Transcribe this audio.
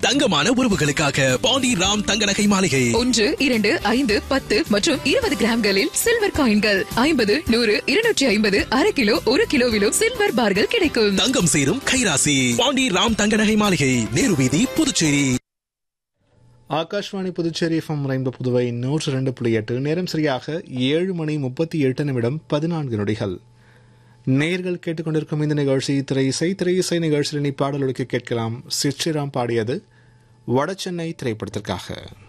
தங்கமான உறவுகளுக்காக பாண்டி ராம் தங்க நகை மாளிகை ஒன்று இரண்டு ஐந்து பத்து மற்றும் இருபது கிராம்களில் சில்வர் காயின்கள் ஐம்பது நூறு இருநூற்றி ஐம்பது அரை கிலோ ஒரு கிலோவிலும் சில்வர் பார்கள் கிடைக்கும் தங்கம் சேரும் கைராசி பாண்டி ராம் தங்க நகை மாளிகை நேரு வீதி புதுச்சேரி ஆகாஷ்வாணி புதுச்சேரி எஃப்எம் ரெயின்போ புதுவை நூற்று ரெண்டு புள்ளி எட்டு நேரம் சரியாக ஏழு மணி முப்பத்தி எட்டு நிமிடம் பதினான்கு நொடிகள் நேர்கள் கேட்டுக்கொண்டிருக்கும் இந்த நிகழ்ச்சி திரை இசை திரை இசை நிகழ்ச்சியில் நீ பாடலொடுக்க கேட்கலாம் சிற்றிராம் பாடியது வடசென்னை திரைப்படத்திற்காக